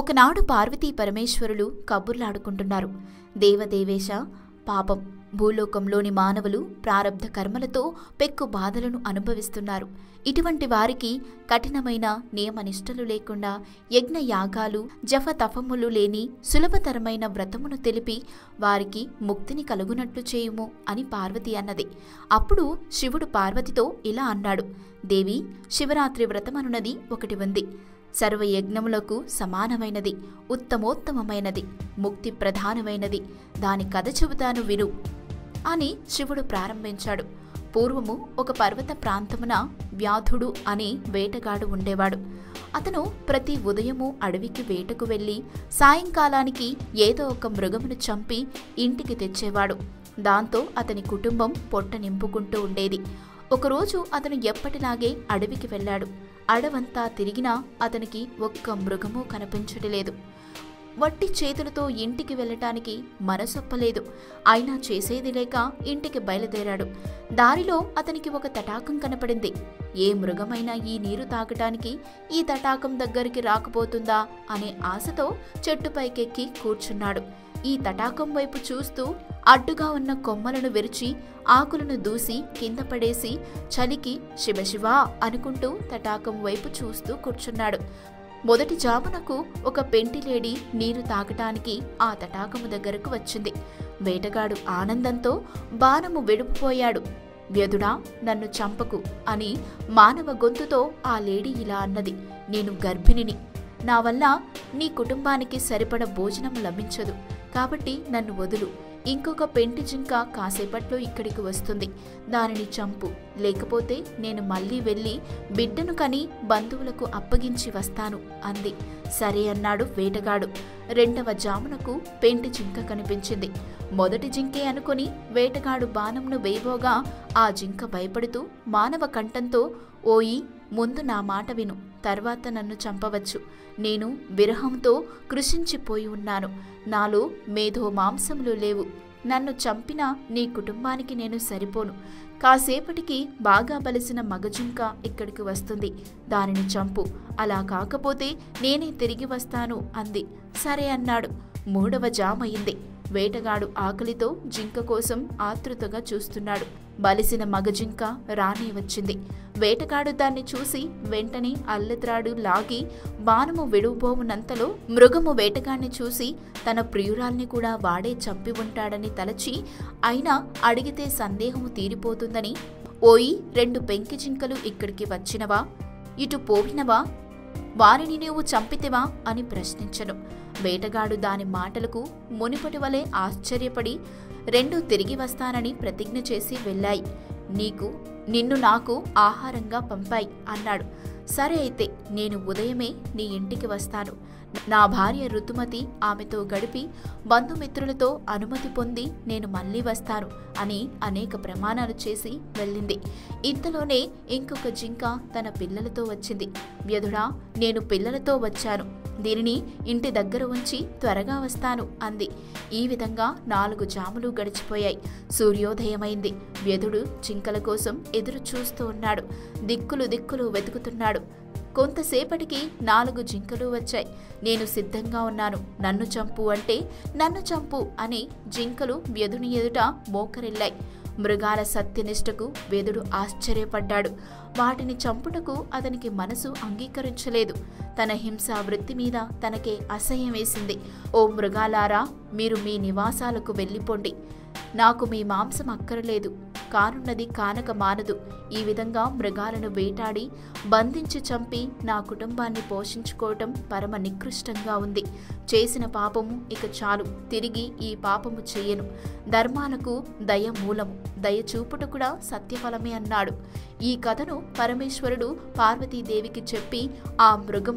ఒకనాడు పార్వతీ పరమేశ్వరులు కబుర్లాడుకుంటున్నారు దేవదేవేశ పాపం భూలోకంలోని మానవులు ప్రారబ్ధ కర్మలతో పెక్కు బాధలను అనుభవిస్తున్నారు ఇటువంటి వారికి కఠినమైన నియమనిష్టలు లేకుండా యజ్ఞ యాగాలు జఫ తఫములు లేని సులభతరమైన వ్రతమును తెలిపి వారికి ముక్తిని కలుగునట్లు చేయుము అని పార్వతి అన్నది అప్పుడు శివుడు పార్వతితో ఇలా అన్నాడు దేవి శివరాత్రి వ్రతమనున్నది ఒకటి ఉంది సర్వయజ్ఞములకు సమానమైనది ఉత్తమోత్తమమైనది ముక్తి ప్రధానమైనది దాని కథ చెబుతాను విను అని శివుడు ప్రారంభించాడు పూర్వము ఒక పర్వత ప్రాంతమున వ్యాధుడు అనే వేటగాడు ఉండేవాడు అతను ప్రతి ఉదయము అడవికి వేటకు వెళ్ళి సాయంకాలానికి ఏదో ఒక మృగమును చంపి ఇంటికి తెచ్చేవాడు దాంతో అతని కుటుంబం పొట్ట నింపుకుంటూ ఉండేది ఒకరోజు అతను ఎప్పటిలాగే అడవికి వెళ్ళాడు అడవంతా తిరిగినా అతనికి ఒక్క మృగమూ కనిపించటలేదు వట్టి చేతులతో ఇంటికి వెళ్ళటానికి మనసొప్పలేదు అయినా చేసేది లేక ఇంటికి బయలుదేరాడు దారిలో అతనికి ఒక తటాకం కనపడింది ఏ మృగమైనా ఈ నీరు తాగటానికి ఈ తటాకం దగ్గరికి రాకపోతుందా అనే ఆశతో చెట్టుపైకెక్కి కూర్చున్నాడు ఈ తటాకం వైపు చూస్తూ అడ్డుగా ఉన్న కొమ్మలను విరిచి ఆకులను దూసి కింద పడేసి చలికి శివశివా అనుకుంటూ తటాకం వైపు చూస్తూ కూర్చున్నాడు మొదటి జామునకు ఒక పెంటిలేడి నీరు తాగటానికి ఆ తటాకము దగ్గరకు వచ్చింది వేటగాడు ఆనందంతో బాణము వెడుపుపోయాడు వ్యధుడా నన్ను చంపకు అని మానవ గొంతుతో ఆ లేడీ ఇలా అన్నది నేను గర్భిణిని నా వల్ల నీ కుటుంబానికి సరిపడ భోజనం లభించదు కాబట్టి నన్ను వదులు ఇంకొక పెంటి జింక కాసేపట్లో ఇక్కడికి వస్తుంది దానిని చంపు లేకపోతే నేను మళ్ళీ వెళ్ళి బిడ్డను కని బంధువులకు అప్పగించి వస్తాను అంది సరే అన్నాడు వేటగాడు రెండవ జామునకు పెంటి జింక కనిపించింది మొదటి జింకే అనుకుని వేటగాడు బాణంను వేయబోగా ఆ జింక భయపడుతూ మానవ కంఠంతో ఓయి ముందు నా మాట విను తర్వాత నన్ను చంపవచ్చు నేను విరహంతో కృషించిపోయి ఉన్నాను నాలో మేధో మాంసములు లేవు నన్ను చంపిన నీ కుటుంబానికి నేను సరిపోను కాసేపటికి బాగా బలిసిన మగజుంక ఇక్కడికి వస్తుంది దానిని చంపు అలా కాకపోతే నేనే తిరిగి వస్తాను అంది సరే అన్నాడు మూడవ జామయింది వేటగాడు ఆకలితో జింక కోసం ఆతృతగా చూస్తున్నాడు బలిసిన మగజింక రానే వచ్చింది వేటగాడు దాన్ని చూసి వెంటనే అల్లెత్రాడు లాగి బాణము విడువబోవునంతలో మృగము వేటగాడిని చూసి తన ప్రియురాల్ని కూడా వాడే చంపి ఉంటాడని తలచి అయినా అడిగితే సందేహము తీరిపోతుందని ఓయి రెండు పెంకి జింకలు ఇక్కడికి వచ్చినవా ఇటు పోవినవా వారిని నీవు చంపితివా అని ప్రశ్నించను వేటగాడు దాని మాటలకు మునిపటి వలె ఆశ్చర్యపడి రెండు తిరిగి వస్తానని ప్రతిజ్ఞ చేసి వెళ్ళాయి నీకు నిన్ను నాకు ఆహారంగా పంపాయి అన్నాడు సరే అయితే నేను ఉదయమే నీ ఇంటికి వస్తాను నా భార్య ఋతుమతి ఆమెతో గడిపి బంధుమిత్రులతో అనుమతి పొంది నేను మళ్ళీ వస్తాను అని అనేక ప్రమాణాలు చేసి వెళ్ళింది ఇంతలోనే ఇంకొక జింక తన పిల్లలతో వచ్చింది వ్యధుడా నేను పిల్లలతో వచ్చాను దీనిని ఇంటి దగ్గర ఉంచి త్వరగా వస్తాను అంది ఈ విధంగా నాలుగు జాములు గడిచిపోయాయి సూర్యోదయమైంది వ్యధుడు జింకల కోసం ఎదురు చూస్తూ ఉన్నాడు దిక్కులు దిక్కులు వెతుకుతున్నాడు కొంతసేపటికి నాలుగు జింకలు వచ్చాయి నేను సిద్ధంగా ఉన్నాను నన్ను చంపు అంటే నన్ను చంపు అని జింకలు వ్యధుని ఎదుట మోకరిల్లాయి మృగాల సత్యనిష్టకు వేదుడు ఆశ్చర్యపడ్డాడు వాటిని చంపుటకు అతనికి మనసు అంగీకరించలేదు తన హింసా వృత్తి మీద తనకే అసహ్యం వేసింది ఓ మృగాలారా మీరు మీ నివాసాలకు వెళ్ళిపోండి నాకు మీ మాంసం అక్కరలేదు కానున్నది కానక మానదు ఈ విధంగా మృగాలను వేటాడి బంధించి చంపి నా కుటుంబాన్ని పోషించుకోవటం పరమ నికృష్టంగా ఉంది చేసిన పాపము ఇక చాలు తిరిగి ఈ పాపము చెయ్యను ధర్మాలకు దయ మూలము దయ చూపుట కూడా సత్యఫలమే అన్నాడు ఈ కథను పరమేశ్వరుడు పార్వతీదేవికి చెప్పి ఆ మృగం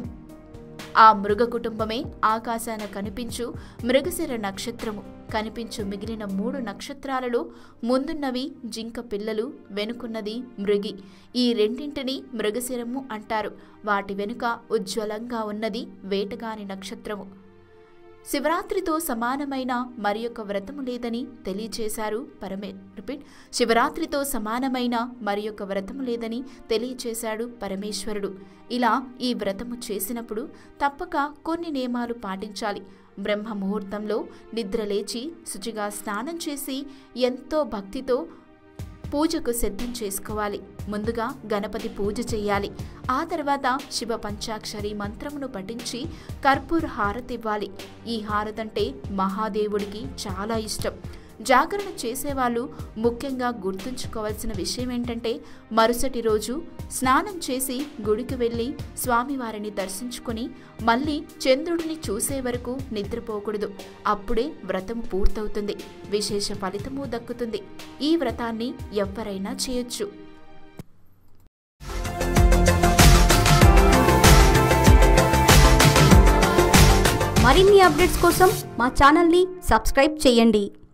ఆ మృగ కుటుంబమే ఆకాశాన కనిపించు మృగశిర నక్షత్రము కనిపించు మిగిలిన మూడు నక్షత్రాలలో ముందున్నవి జింక పిల్లలు వెనుకున్నది మృగి ఈ రెండింటిని మృగశిరము అంటారు వాటి వెనుక ఉజ్వలంగా ఉన్నది వేటగాని నక్షత్రము శివరాత్రితో సమానమైన మరి యొక్క వ్రతము లేదని తెలియచేశారు పరమే రిపీట్ శివరాత్రితో సమానమైన మరి యొక్క వ్రతము లేదని తెలియచేశాడు పరమేశ్వరుడు ఇలా ఈ వ్రతము చేసినప్పుడు తప్పక కొన్ని నియమాలు పాటించాలి బ్రహ్మ ముహూర్తంలో నిద్రలేచి శుచిగా స్నానం చేసి ఎంతో భక్తితో పూజకు సిద్ధం చేసుకోవాలి ముందుగా గణపతి పూజ చేయాలి ఆ తర్వాత శివ పంచాక్షరి మంత్రమును పఠించి కర్పూర హారతి ఇవ్వాలి ఈ హారతంటే మహాదేవుడికి చాలా ఇష్టం జాగరణ చేసేవాళ్ళు ముఖ్యంగా గుర్తుంచుకోవాల్సిన విషయం ఏంటంటే మరుసటి రోజు స్నానం చేసి గుడికి వెళ్ళి స్వామివారిని దర్శించుకొని మళ్ళీ చంద్రుడిని చూసే వరకు నిద్రపోకూడదు అప్పుడే వ్రతం పూర్తవుతుంది విశేష ఫలితము దక్కుతుంది ఈ వ్రతాన్ని ఎవరైనా చేయొచ్చు మరిన్ని అప్డేట్స్ కోసం మా ఛానల్ని సబ్స్క్రైబ్ చేయండి